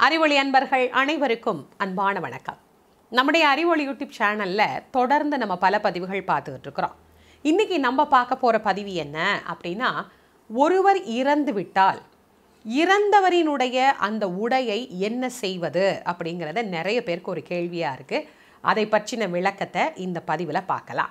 அறிவொளி அன்பர்கள் அனைவருக்கும் அன்பான வணக்கம் நம்முடைய அறிவொளி யூடியூப் சேனலில் தொடர்ந்து நம்ம பல பதிவுகள் பார்த்துக்கிட்டு இருக்கிறோம் இன்னைக்கு நம்ம பார்க்க போகிற பதிவு என்ன அப்படின்னா ஒருவர் இறந்து விட்டால் இறந்தவரினுடைய அந்த உடையை என்ன செய்வது அப்படிங்கிறத நிறைய பேருக்கு ஒரு கேள்வியாக இருக்குது அதை பற்றின விளக்கத்தை இந்த பதிவில் பார்க்கலாம்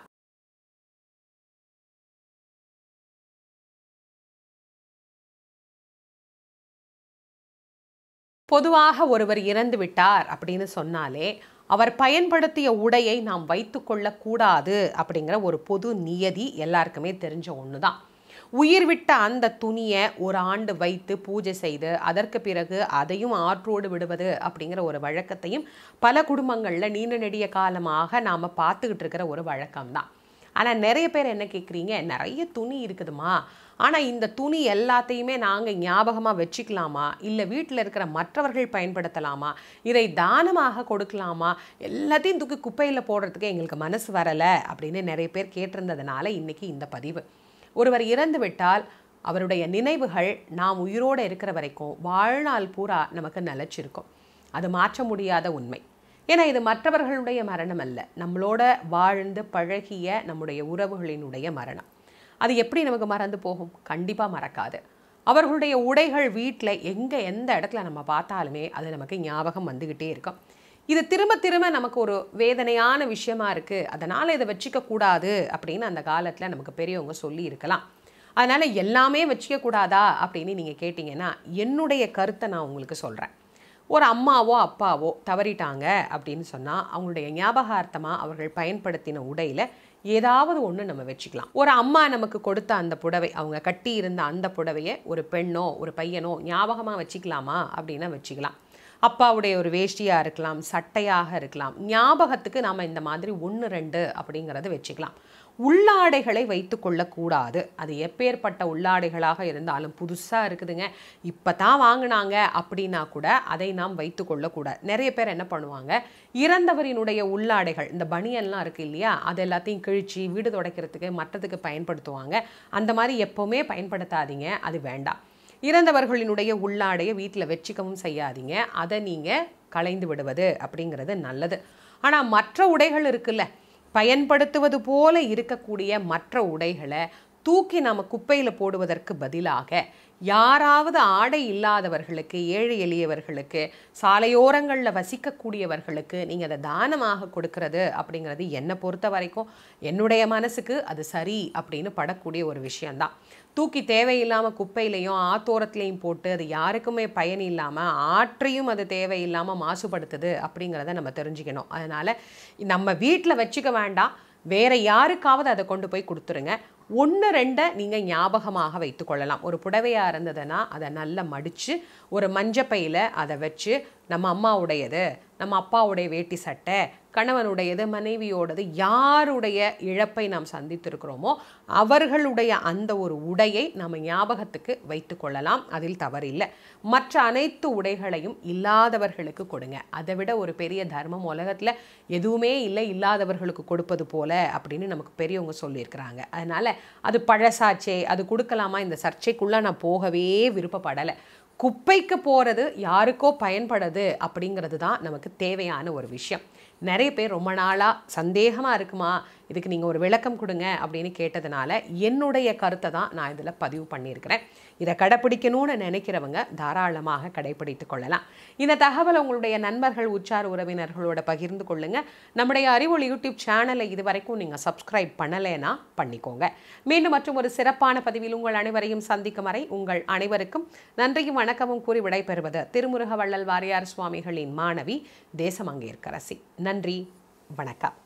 பொதுவாக ஒருவர் இறந்து விட்டார் அப்படின்னு சொன்னாலே அவர் பயன்படுத்திய உடையை நாம் வைத்துக்கொள்ளக்கூடாது அப்படிங்கிற ஒரு பொது நியதி எல்லாருக்குமே தெரிஞ்ச ஒன்று தான் உயிர் விட்ட அந்த துணியை ஒரு ஆண்டு வைத்து பூஜை செய்து அதற்கு பிறகு அதையும் ஆற்றோடு விடுவது அப்படிங்கிற ஒரு வழக்கத்தையும் பல குடும்பங்களில் நீண்ட நெடிய காலமாக நாம் பார்த்துக்கிட்டு இருக்கிற ஒரு வழக்கம்தான் ஆனால் நிறைய பேர் என்ன கேட்குறீங்க நிறைய துணி இருக்குதுமா ஆனால் இந்த துணி எல்லாத்தையுமே நாங்கள் ஞாபகமாக வச்சுக்கலாமா இல்லை வீட்டில் இருக்கிற மற்றவர்கள் பயன்படுத்தலாமா இதை தானமாக கொடுக்கலாமா எல்லாத்தையும் தூக்கி குப்பையில் போடுறதுக்கு எங்களுக்கு மனசு வரலை அப்படின்னு நிறைய பேர் கேட்டிருந்ததுனால இன்றைக்கி இந்த பதிவு ஒருவர் இறந்து விட்டால் அவருடைய நினைவுகள் நாம் உயிரோடு இருக்கிற வரைக்கும் வாழ்நாள் பூரா நமக்கு நிலச்சிருக்கும் அது மாற்ற முடியாத உண்மை ஏன்னா இது மற்றவர்களுடைய மரணம் அல்ல நம்மளோட வாழ்ந்து பழகிய நம்முடைய உறவுகளினுடைய மரணம் அது எப்படி நமக்கு மறந்து போகும் கண்டிப்பாக மறக்காது அவர்களுடைய உடைகள் வீட்டில் எங்கே எந்த இடத்துல நம்ம பார்த்தாலுமே அது நமக்கு ஞாபகம் வந்துக்கிட்டே இருக்கும் இது திரும்ப திரும்ப நமக்கு ஒரு வேதனையான விஷயமா இருக்குது அதனால் இதை வச்சுக்க கூடாது அப்படின்னு அந்த காலத்தில் நமக்கு பெரியவங்க சொல்லி இருக்கலாம் அதனால் எல்லாமே வச்சுக்க கூடாதா அப்படின்னு நீங்கள் கேட்டிங்கன்னா என்னுடைய கருத்தை நான் உங்களுக்கு சொல்கிறேன் ஒரு அம்மாவோ அப்பாவோ தவறிட்டாங்க அப்படின்னு சொன்னால் அவங்களுடைய ஞாபகார்த்தமாக அவர்கள் பயன்படுத்தின உடையில் ஏதாவது ஒன்று நம்ம வச்சுக்கலாம் ஒரு அம்மா நமக்கு கொடுத்த அந்த புடவை அவங்க கட்டி இருந்த அந்த புடவையை ஒரு பெண்ணோ ஒரு பையனோ ஞாபகமாக வச்சுக்கலாமா அப்படின்னா வச்சுக்கலாம் அப்பாவுடைய ஒரு வேஷ்டியாக இருக்கலாம் சட்டையாக இருக்கலாம் ஞாபகத்துக்கு நாம் இந்த மாதிரி ஒன்று ரெண்டு அப்படிங்கிறத வச்சுக்கலாம் உள்ளாடைகளை வைத்து கொள்ளக்கூடாது அது எப்பேற்பட்ட உள்ளாடைகளாக இருந்தாலும் புதுசாக இருக்குதுங்க இப்போ தான் வாங்கினாங்க அப்படின்னா கூட அதை நாம் வைத்து கொள்ளக்கூடாது நிறைய பேர் என்ன பண்ணுவாங்க இறந்தவரினுடைய உள்ளாடைகள் இந்த பனியன்லாம் இருக்குது இல்லையா அது எல்லாத்தையும் கிழிச்சு வீடு துடைக்கிறதுக்கு மற்றதுக்கு பயன்படுத்துவாங்க அந்த மாதிரி எப்போவுமே பயன்படுத்தாதீங்க அது வேண்டாம் இறந்தவர்களினுடைய உள்ளாடையை வீட்டில் வச்சுக்கவும் செய்யாதீங்க அதை நீங்கள் களைந்து விடுவது அப்படிங்கிறது நல்லது ஆனால் மற்ற உடைகள் இருக்குல்ல பயன்படுத்துவது போல இருக்கக்கூடிய மற்ற உடைகளை தூக்கி நம்ம குப்பையில் போடுவதற்கு பதிலாக யாராவது ஆடை இல்லாதவர்களுக்கு ஏழை எளியவர்களுக்கு சாலையோரங்களில் வசிக்கக்கூடியவர்களுக்கு நீங்கள் அதை தானமாக கொடுக்கறது அப்படிங்கிறது என்னை பொறுத்த வரைக்கும் என்னுடைய மனசுக்கு அது சரி அப்படின்னு படக்கூடிய ஒரு விஷயந்தான் தூக்கி தேவையில்லாமல் குப்பையிலையும் ஆத்தோரத்துலேயும் போட்டு அது யாருக்குமே பயன் இல்லாமல் ஆற்றையும் அது தேவையில்லாமல் மாசுபடுத்துது அப்படிங்கிறத நம்ம தெரிஞ்சுக்கணும் அதனால் நம்ம வீட்டில் வச்சுக்க வேண்டாம் வேற யாருக்காவது அதை கொண்டு போய் கொடுத்துருங்க ஒன்று ரெண்டை நீங்கள் ஞாபகமாக வைத்து கொள்ளலாம் ஒரு புடவையாக இருந்ததுன்னா அதை நல்லா மடித்து ஒரு மஞ்சப்பையில் அதை வச்சு நம்ம அம்மாவுடையது நம்ம அப்பாவுடைய வேட்டி சட்டை கணவனுடையது மனைவியோடது யாருடைய இழப்பை நாம் சந்தித்திருக்கிறோமோ அவர்களுடைய அந்த ஒரு உடையை நம்ம ஞாபகத்துக்கு வைத்து கொள்ளலாம் அதில் தவறில்லை மற்ற அனைத்து உடைகளையும் இல்லாதவர்களுக்கு கொடுங்க அதை விட ஒரு பெரிய தர்மம் உலகத்தில் எதுவுமே இல்லை இல்லாதவர்களுக்கு கொடுப்பது போல அப்படின்னு நமக்கு பெரியவங்க சொல்லியிருக்கிறாங்க அதனால் அது பழசாச்சே அது கொடுக்கலாமா இந்த சர்ச்சைக்குள்ளே நான் போகவே விருப்பப்படலை குப்பைக்கு போகிறது யாருக்கோ பயன்படுது அப்படிங்கிறது தான் நமக்கு தேவையான ஒரு விஷயம் நிறைய பேர் ரொம்ப நாளாக சந்தேகமாக இருக்குமா இதுக்கு நீங்கள் ஒரு விளக்கம் கொடுங்க அப்படின்னு கேட்டதுனால என்னுடைய கருத்தை தான் நான் இதில் பதிவு பண்ணியிருக்கிறேன் இதை கடைப்பிடிக்கணும்னு நினைக்கிறவங்க தாராளமாக கடைப்பிடித்து கொள்ளலாம் இந்த தகவல் உங்களுடைய நண்பர்கள் உச்சார் உறவினர்களோட பகிர்ந்து கொள்ளுங்க நம்முடைய அறிவொளி யூடியூப் சேனலை இது வரைக்கும் நீங்கள் சப்ஸ்கிரைப் பண்ணலைன்னா பண்ணிக்கோங்க மீண்டும் மற்றும் ஒரு சிறப்பான பதிவில் உங்கள் அனைவரையும் சந்திக்கும் வரை உங்கள் அனைவருக்கும் நன்றியும் வணக்கமும் கூறி விடைபெறுவது திருமுருக வள்ளல் வாரியார் சுவாமிகளின் மாணவி தேசமங்கேற்கரசி நன்றி வணக்கம்